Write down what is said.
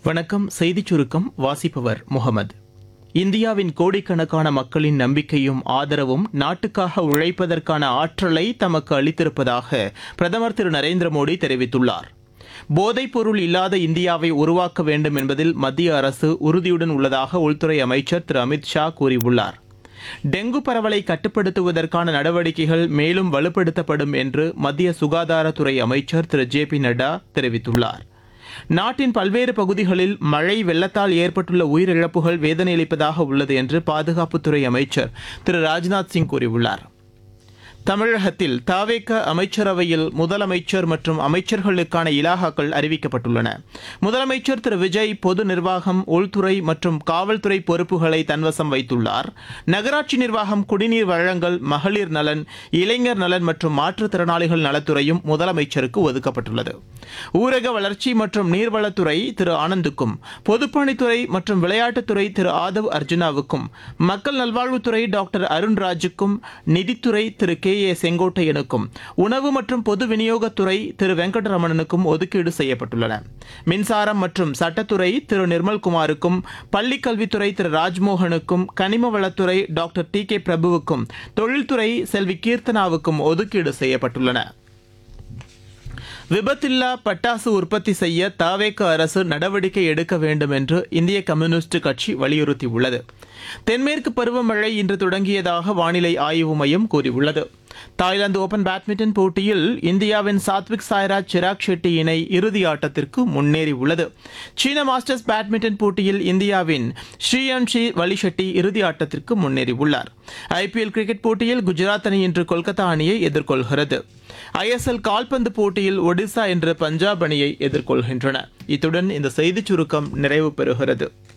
வணக்கம் செய்திச் சுருக்கம் வாசிப்பவர் முகமது இந்தியாவின் கோடிக்கணக்கான மக்களின் நம்பிக்கையும் ஆதரவும் நாட்டுக்காக உழைப்பதற்கான ஆற்றலை தமக்கு அளித்திருப்பதாக பிரதமர் திரு நரேந்திர மோடி தெரிவித்துள்ளார் போதைப்பொருள் இல்லாத இந்தியாவை உருவாக்க வேண்டும் என்பதில் மத்திய அரசு உறுதியுடன் உள்ளதாக உள்துறை அமைச்சர் திரு அமித் ஷா கூறியுள்ளார் டெங்கு பரவலை கட்டுப்படுத்துவதற்கான நடவடிக்கைகள் மேலும் வலுப்படுத்தப்படும் என்று மத்திய சுகாதாரத்துறை அமைச்சர் திரு ஜே பி நட்டா தெரிவித்துள்ளார் நாட்டின் பல்வேறு பகுதிகளில் மழை வெள்ளத்தால் ஏற்பட்டுள்ள உயிரிழப்புகள் வேதனையளிப்பதாக உள்ளது என்று பாதுகாப்புத்துறை அமைச்சர் திரு ராஜ்நாத் சிங் கூறியுள்ளார் தமிழகத்தில் தாவேக அமைச்சரவையில் முதலமைச்சர் மற்றும் அமைச்சர்களுக்கான இலாகாக்கள் அறிவிக்கப்பட்டுள்ளன முதலமைச்சர் திரு விஜய் பொது நிர்வாகம் உள்துறை மற்றும் காவல்துறை பொறுப்புகளை தன்வசம் வைத்துள்ளார் நகராட்சி நிர்வாகம் குடிநீர் வழங்கல் மகளிர் நலன் இளைஞர் நலன் மற்றும் மாற்றுத்திறனாளிகள் நலத்துறையும் முதலமைச்சருக்கு ஒதுக்கப்பட்டுள்ளது ஊரக வளர்ச்சி மற்றும் நீர்வளத்துறை திரு ஆனந்துக்கும் பொதுப்பணித்துறை மற்றும் விளையாட்டுத்துறை திரு ஆதவ் அர்ஜுனாவுக்கும் மக்கள் நல்வாழ்வுத்துறை டாக்டர் அருண்ராஜுக்கும் நிதித்துறை திரு கே ஏ செங்கோட்டையனுக்கும் உணவு மற்றும் பொது விநியோகத்துறை திரு வெங்கடரமணனுக்கும் ஒதுக்கீடு செய்யப்பட்டுள்ளன மின்சாரம் மற்றும் சட்டத்துறை திரு நிர்மல்குமாருக்கும் பள்ளிக் கல்வித்துறை திரு ராஜ்மோகனுக்கும் கனிம வளத்துறை டாக்டர் டி கே பிரபுவுக்கும் தொழில்துறை செல்வி கீர்த்தனாவுக்கும் ஒதுக்கீடு செய்யப்பட்டுள்ளன விபத்தில்லா பட்டாசு உற்பத்தி செய்ய தாவேக அரசு நடவடிக்கை எடுக்க வேண்டும் என்று இந்திய கம்யூனிஸ்ட் கட்சி வலியுறுத்தியுள்ளது தென்மேற்கு பருவமழை இன்று தொடங்கியதாக வானிலை ஆய்வு மையம் கூறியுள்ளது தாய்லாந்து ஓபன் பேட்மிண்டன் போட்டியில் இந்தியாவின் சாத்விக் சாய்ராஜ் சிராக் ஷெட்டி இணை இறுதி ஆட்டத்திற்கு முன்னேறியுள்ளது சீன மாஸ்டர்ஸ் பேட்மிண்டன் போட்டியில் இந்தியாவின் ஸ்ரீயன்ஷி வலிஷெட்டி இறுதி ஆட்டத்திற்கு முன்னேறியுள்ளார் ஐபிஎல் கிரிக்கெட் போட்டியில் குஜராத் அணி இன்று கொல்கத்தா அணியை எதிர்கொள்கிறது ஐஎஸ்எல் கால்பந்து போட்டியில் ஒடிசா இன்று பஞ்சாப் அணியை எதிர்கொள்கின்றன இத்துடன் இந்த செய்திச் சுருக்கம் நிறைவு பெறுகிறது